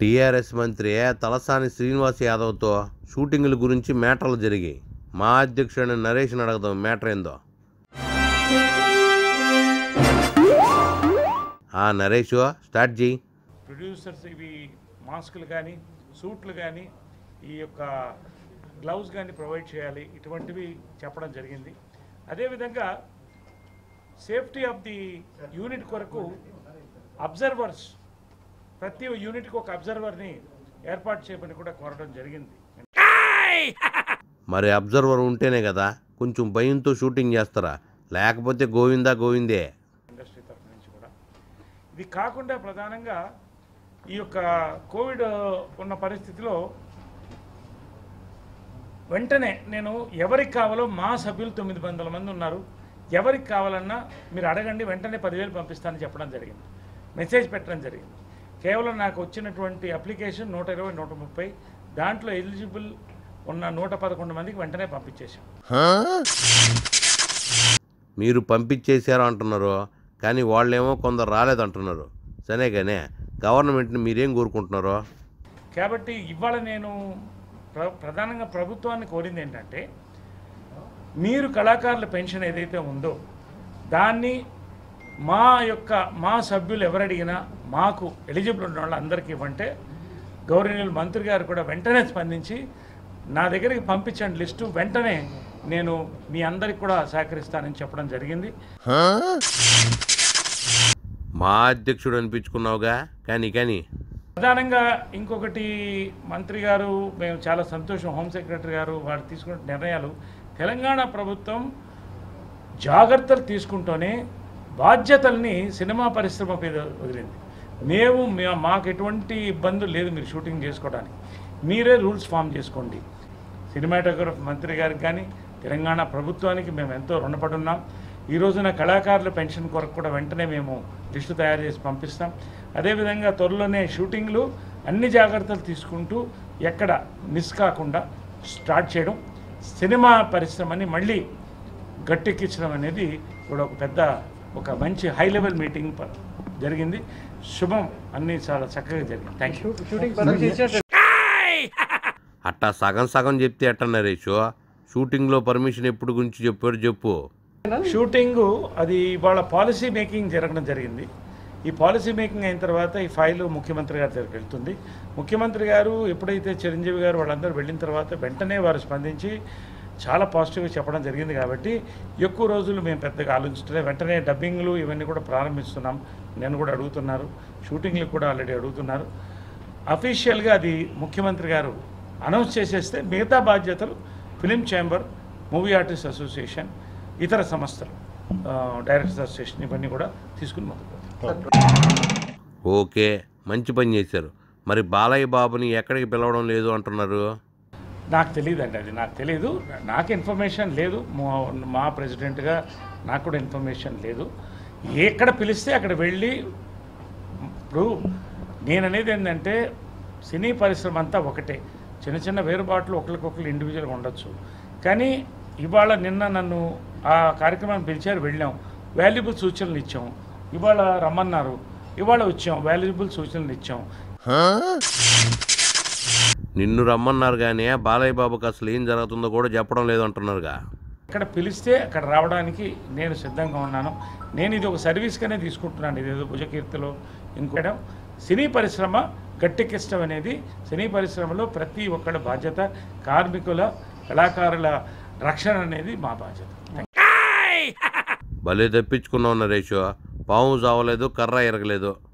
TRS మంత్రి తలసాని శ్రీనివాస్ యాదవ్తో షూటింగుల గురించి మేటర్లు జరిగాయి మా అధ్యక్షుడిని నరేష్ని అడగదాం మేటర్ ఏందో ఆ నరేష్ స్టార్ట్ చేయి ప్రొడ్యూసర్స్ ఇవి మాస్కులు కానీ సూట్లు కానీ ఈ యొక్క గ్లౌస్ కానీ ప్రొవైడ్ చేయాలి ఇటువంటివి చెప్పడం జరిగింది అదేవిధంగా సేఫ్టీ ఆఫ్ ది యూనిట్ కొరకు అబ్జర్వర్స్ ప్రతి యూనిట్కి ఒక అబ్జర్వర్ని ఏర్పాటు చేయమని కూడా కోరడం జరిగింది మరి అబ్జర్వర్ ఉంటేనే కదా కొంచెం భయంతో షూటింగ్ చేస్తారా లేకపోతే గోవిందా గోవిందే ఇండస్ట్రీ తరఫు నుంచి కూడా ఇది కాకుండా ప్రధానంగా ఈ యొక్క కోవిడ్ ఉన్న పరిస్థితిలో వెంటనే నేను ఎవరికి కావాలో మా సభ్యులు తొమ్మిది వందల మంది ఉన్నారు ఎవరికి కావాలన్నా మీరు అడగండి వెంటనే పదివేలు పంపిస్తానని చెప్పడం జరిగింది మెసేజ్ పెట్టడం జరిగింది కేవలం నాకు వచ్చినటువంటి అప్లికేషన్ నూట ఇరవై నూట ముప్పై దాంట్లో ఎలిజిబుల్ ఉన్న నూట పదకొండు మందికి వెంటనే పంపించేశాం మీరు పంపించేశారు అంటున్నారు కానీ వాళ్ళేమో కొందరు రాలేదంటున్నారు సరే కానీ గవర్నమెంట్ని మీరేం కోరుకుంటున్నారో కాబట్టి ఇవాళ నేను ప్ర ప్రధానంగా ప్రభుత్వాన్ని కోరింది ఏంటంటే మీరు కళాకారుల పెన్షన్ ఏదైతే ఉందో దాన్ని మా యొక్క మా సభ్యులు ఎవరు అడిగినా మాకు ఎలిజిబుల్ ఉన్న వాళ్ళందరికీ ఇవ్వంటే గౌరవనీయులు మంత్రి గారు కూడా వెంటనే స్పందించి నా దగ్గరికి పంపించండి లిస్టు వెంటనే నేను మీ అందరికి కూడా సహకరిస్తానని చెప్పడం జరిగింది మా అధ్యక్షుడు అనిపించుకున్నావుగా కానీ కానీ ప్రధానంగా ఇంకొకటి మంత్రి గారు మేము చాలా సంతోషం హోమ్ సెక్రటరీ గారు వారు తీసుకున్న నిర్ణయాలు తెలంగాణ ప్రభుత్వం జాగ్రత్తలు తీసుకుంటూనే బాధ్యతల్ని సినిమా పరిశ్రమ మీద వదిలింది మేము మే- మాకు ఎటువంటి ఇబ్బందులు లేదు మీరు షూటింగ్ చేసుకోవడానికి మీరే రూల్స్ ఫామ్ చేసుకోండి సినిమాటోగ్రఫీ మంత్రి గారికి కానీ తెలంగాణ ప్రభుత్వానికి మేము ఎంతో రుణపడి ఉన్నాం ఈ రోజున కళాకారుల పెన్షన్ కొరకు కూడా వెంటనే మేము లిస్టు తయారు చేసి పంపిస్తాం అదేవిధంగా త్వరలోనే షూటింగ్లు అన్ని జాగ్రత్తలు తీసుకుంటూ ఎక్కడ మిస్ కాకుండా స్టార్ట్ చేయడం సినిమా పరిశ్రమని మళ్ళీ గట్టెక్కించడం అనేది కూడా ఒక పెద్ద ఒక మంచి హై లెవెల్ మీటింగ్ ప- జరిగింది శుభం అన్నీ చాలా చక్కగా జరిగింది థ్యాంక్ యూ అట్టా సగం సగం చెప్తే ఎట్ట నరేష్ షూటింగ్లో పర్మిషన్ ఎప్పుడు గురించి చెప్పారు చెప్పు షూటింగ్ అది ఇవాళ పాలసీ మేకింగ్ జరగడం జరిగింది ఈ పాలసీ మేకింగ్ అయిన తర్వాత ఈ ఫైల్ ముఖ్యమంత్రి గారి దగ్గరికి వెళ్తుంది ముఖ్యమంత్రి గారు ఎప్పుడైతే చిరంజీవి గారు వాళ్ళందరూ వెళ్ళిన తర్వాత వెంటనే వారు స్పందించి చాలా పాజిటివ్గా చెప్పడం జరిగింది కాబట్టి ఎక్కువ రోజులు మేము పెద్దగా ఆలోచించలేదు వెంటనే డబ్బింగ్లు ఇవన్నీ కూడా ప్రారంభిస్తున్నాం నేను కూడా అడుగుతున్నారు షూటింగ్లు కూడా ఆల్రెడీ అడుగుతున్నారు అఫీషియల్గా అది ముఖ్యమంత్రి గారు అనౌన్స్ చేసేస్తే మిగతా బాధ్యతలు film chamber movie artist association ఇతర సంస్థలు ఆ, డైరెక్టర్స్ అసోసియేషన్ ఇవన్నీ కూడా తీసుకుని మొదలు ఓకే మంచి పని చేశారు మరి బాలయ్య బాబుని ఎక్కడికి పిలవడం లేదు అంటున్నారు నాకు తెలియదండి అది నాకు తెలియదు నాకు ఇన్ఫర్మేషన్ లేదు మా- మా ప్రెసిడెంట్గా నాకు కూడా ఇన్ఫర్మేషన్ లేదు ఎక్కడ పిలిస్తే అక్కడ వెళ్ళి ఇప్పుడు నేను అనేది ఏంటంటే సినీ పరిశ్రమ అంతా ఒకటే చిన్న చిన్న వేరుబాట్లు ఒకరికొకరు ఇండివిజువల్గా ఉండొచ్చు కానీ ఇవాళ నిన్న నన్ను ఆ కార్యక్రమాన్ని పిలిచారు వెళ్ళాం వాల్యుబుల్ సూచనలు ఇచ్చాం ఇవాళ రమ్మన్నారు ఇవాళ వచ్చాం వాల్యుబుల్ సూచనలు ఇచ్చాం నిన్ను రమ్మన్నారు కానీ బాలయ్య బాబుకి అసలు ఏం జరుగుతుందో కూడా చెప్పడం లేదు అంటున్నారుగా ఇక్కడ పిలిస్తే అక్కడ రావడానికి నేను సిద్ధంగా ఉన్నాను నేను ఇది ఒక సర్వీస్గానే తీసుకుంటున్నాను ఇది ఏదో భుజకీర్తిలో ఇంకోటం సినీ పరిశ్రమ గట్టెక్కిష్టం అనేది సినీ పరిశ్రమలో ప్రతి ఒక్కళ్ళ బాధ్యత కార్మికుల కళాకారుల రక్షణ అనేది మా బాధ్యత భలే తప్పించుకున్నావు నరేష్ పాము చావలేదు కర్ర ఎరగలేదు